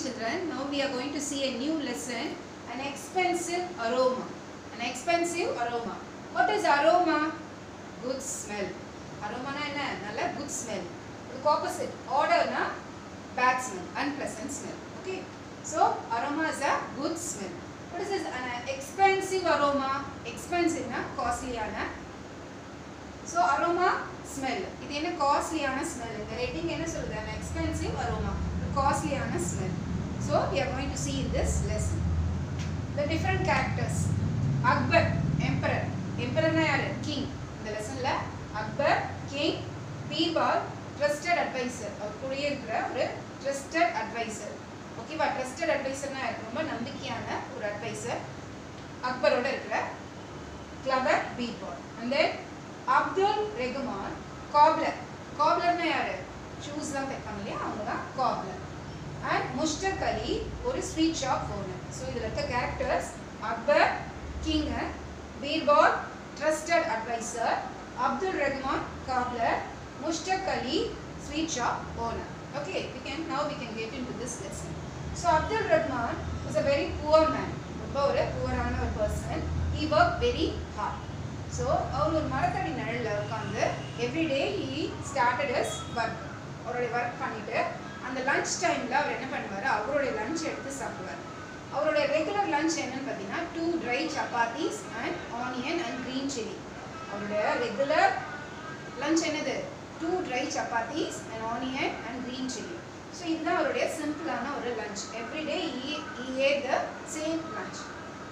children. Now we are going to see a new lesson, an expensive aroma. An expensive aroma. What is aroma? Good smell. Aroma na என்ன நல்ல good smell. இதுக்கு opposite. Order na bad smell, unpleasant smell. Okay. So aroma is a good smell. What is this? An expensive aroma. Expensive na costly ஆன so aroma smell இது என்ன காஸ்ட்லியான smell இந்த rating என்ன சொல்லுது an எக்ஸ்பென்சிவ் அரோமா காஸ்ட்லியான smell so we are going to see in this lesson the different characters Akbar emperor எம்பரர்னா யாரு கிங் இந்த லெசன்ல Akbar king Birbal trusted advisor அவர் கூடயே இருக்கிற ஒரு ட்ரஸ்டட் அட்வைசர் ஓகேவா ட்ரஸ்டட் அட்வைசர்னா ரொம்ப நம்பிக்கையான ஒரு அட்வைசர் அக்பரோட இருக்கிற clever Birbal and then Abdul Rehman cobbler காப்லர்னா யாரு ஷூஸ்லாம் தைப்பாங்க இல்லையா அவங்க தான் காப்லர் அண்ட் முஷ்டக் அலி ஒரு ஸ்வீட் ஷாப் ஓனர் ஸோ இதில் இருக்க characters Akbar king Birbal trusted advisor Abdul Rahman cobbler Mushtaq Ali sweet shop owner okay we can now we can get into this lesson so Abdul Rahman was a very poor man ரொம்ப ஒரு புவரான ஒரு person he worked very hard so அவர் ஒரு மரத்தடி நிழலில் உட்காந்து everyday he started his work அவருடைய ஒர்க் பண்ணிட்டு அந்த லஞ்ச் டைமில் அவர் என்ன பண்ணுவார் அவருடைய லஞ்ச் எடுத்து சாப்பிடுவார் அவருடைய ரெகுலர் லஞ்ச் என்னன்னு பார்த்தீங்கன்னா two dry chapatis and onion and green chilli அவருடைய ரெகுலர் லஞ்ச் என்னது two dry chapatis and onion and green chilli so இதுதான் அவருடைய சிம்பிளான ஒரு lunch everyday he ate the same lunch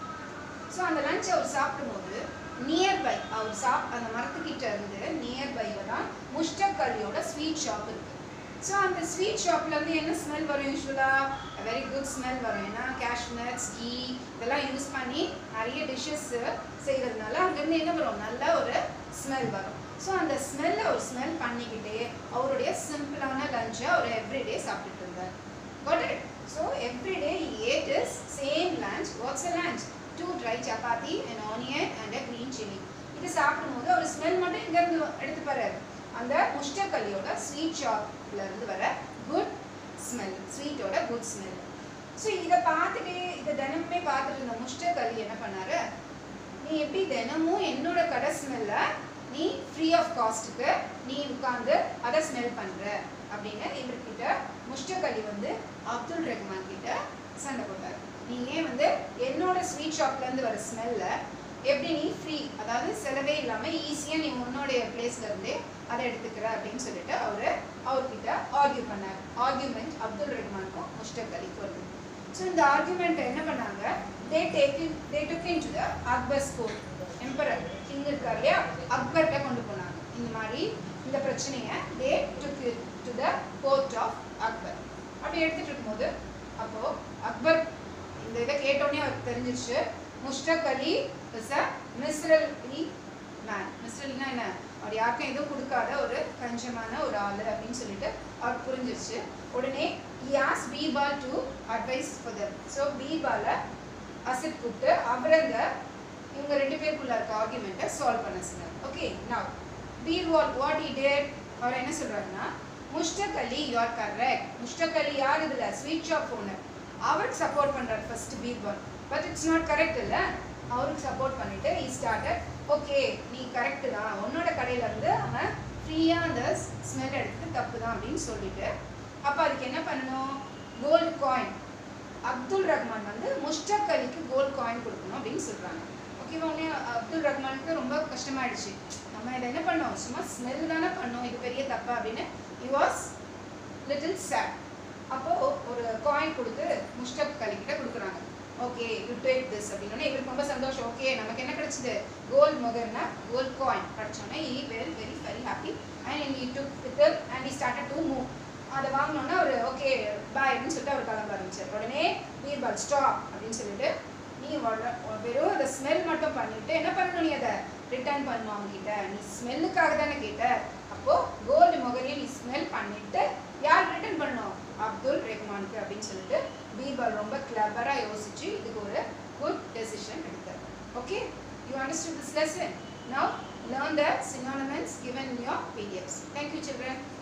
so அந்த லஞ்ச் அவர் சாப்பிடும்போது நியர்பை அவர் சாப் அந்த மரத்துக்கிட்ட இருந்து நியர்பைல தான் முஷ்டக் அலியோட ஸ்வீட் ஷாப் இருக்கு ஸோ அந்த ஸ்வீட் ஷாப்ல இருந்து என்ன ஸ்மெல் வரும் யூஸ்வலா வெரி குட் ஸ்மெல் வரும் ஏன்னா கேஷ்நட்ஸ் கீ இதெல்லாம் யூஸ் பண்ணி நிறைய டிஷ்ஷஸ் செய்கிறதுனால அங்கேருந்து என்ன வரும் நல்ல ஒரு ஸ்மெல் வரும் ஸோ அந்த ஸ்மெல்லை அவர் ஸ்மெல் பண்ணிக்கிட்டே அவருடைய சிம்பிளான லஞ்சை அவர் எவ்ரிடே சாப்பிட்டுட்டு இருந்தார் got it so every day he ate his same lunch what's a lunch two dry chapati an onion and a green chili இது சாப்பிடும்போது அவர் ஸ்மெல் மட்டும் எங்க இருந்து எடுத்துப்பாரு அந்த முஷ்டக்கல்லியோட ஸ்வீட் ஷாப்ல இருந்து வர குட் ஸ்மெல் ஸ்வீட்டோட குட் ஸ்மெல் ஸோ இதை பார்த்துட்டு இதை தினமுமே பார்த்துட்டு இருந்த முஷ்டக்கல்லி என்ன பண்ணாரு நீ எப்படி தினமும் என்னோட கடை ஸ்மெல்ல நீ ஃப்ரீ ஆஃப் காஸ்ட்டுக்கு நீ உட்காந்து அதை ஸ்மெல் பண்ற அப்படின்னு இவர்கிட்ட முஷ்டக் அலி வந்து அப்துல் ரஹ்மான் கிட்ட சண்டை போட்டார் நீ ஏன் வந்து என்னோட ஸ்வீட் ஷாப்ல இருந்து வர ஸ்மெல்ல எப்படி நீ ஃப்ரீ அதாவது செலவே இல்லாம ஈஸியா நீ உன்னோடைய பிளேஸ்ல இருந்தே அதை எடுத்துக்கிற அப்படின்னு சொல்லிட்டு அவரு அவர்கிட்ட ஆர்கியூ பண்ணார் ஆர்கியூமெண்ட் அப்துல் ரஹ்மானுக்கும் முஷ்டக் அலிக்கும் வருது ஸோ இந்த ஆர்கியூமெண்ட் என்ன பண்ணாங்க they take they took in to the Akbar's court emperor king இருக்கார் இல்லையா அக்பர்கிட்ட கொண்டு போனாங்க இந்த மாதிரி இந்த பிரச்சனையை they took to the court of Akbar அப்படி எடுத்துட்டு இருக்கும்போது அப்போ அக்பர் இந்த இதை கேட்டோடனே அவருக்கு தெரிஞ்சிருச்சு முஷ்டக் அலி இஸ் அ மிஸ்ரலி மேன் மிஸ்ரல்னா என்ன அவர் யாருக்கும் எதுவும் கொடுக்காத ஒரு கஞ்சமான ஒரு ஆள் அப்படின்னு சொல்லிட்டு அவர் புரிஞ்சிருச்சு உடனே யாஸ் Birbal to advise for them so பீபாலை அசிட் கூப்பிட்டு அவரங்க இவங்க ரெண்டு பேருக்குள்ள இருக்க ஆர்குமெண்ட்டை சால்வ் பண்ண சொன்னார் okay now Birbal what he did அவர் என்ன சொல்றாருன்னா முஷ்டக் அலி யூஆர் கரெக்ட் முஷ்டக் அலி யார் இதுல ஸ்வீட் ஷாப் ஓனர் அவருக்கு சப்போர்ட் பண்றாரு first Birbal but it's not correct இல்ல அவருக்கு சப்போர்ட் பண்ணிட்டு ஈ ஸ்டார்டட் ஓகே நீ கரெக்ட் தான் உன்னோட கடையில இருந்து அவன் ஃப்ரீயா அந்த ஸ்மெல் எடுத்து தப்பு தான் அப்படின்னு சொல்லிட்டு அப்ப அதுக்கு என்ன பண்ணணும் கோல்டு காயின் அப்துல் ரஹ்மான் வந்து முஷ்டக் அலிக்கு கோல்ட் காயின் கொடுக்கணும் அப்படின்னு சொல்றாங்க ஓகேவா உடனே அப்துல் ரஹ்மானுக்கு ரொம்ப கஷ்டமாயிடுச்சு நம்ம இதை என்ன பண்ணோம் சும்மா ஸ்மெல் தானே பண்ணோம் இது பெரிய தப்பா அப்படின்னு he வாஸ் லிட்டில் சேட் அப்போ ஒரு காயின் கொடுத்து முஷ்டக் அலி கிட்ட கொடுக்குறாங்க ஓகே யூ டேக் திஸ் அப்படின்னோடனே இவருக்கு ரொம்ப சந்தோஷம் ஓகே நமக்கு என்ன கிடைச்சது கோல்ட் மொகர்னா கோல்ட் காயின் கிடைச்சோன்னே he very very very happy and he took with and he started to move அதை வாங்கினோன்னா அவர் ஓகே பாய் அப்படின்னு சொல்லிட்டு அவர் கிளம்ப ஆரம்பிச்சார் உடனே பீர்பால் ஸ்டாப் அப்படின்னு சொல்லிட்டு நீ வர- வெறும் அந்த ஸ்மெல் மட்டும் பண்ணிட்டு என்ன பண்ணணும் நீ அதை ரிட்டர்ன் பண்ணணும் அவங்க கிட்ட நீ ஸ்மெல்லுக்காக தானே கேட்ட அப்போ கோல்டு முகரையும் நீ ஸ்மெல் பண்ணிட்டு யார் ரிட்டர்ன் பண்ணணும் அப்துல் ரஹ்மானுக்கு அப்படின்னு சொல்லிட்டு பீர்பால் ரொம்ப கிளவரா யோசிச்சு இதுக்கு ஒரு குட் டெசிஷன் எடுத்தார் okay you understood this lesson now learn the synonyms given in your PDFs. Thank you children.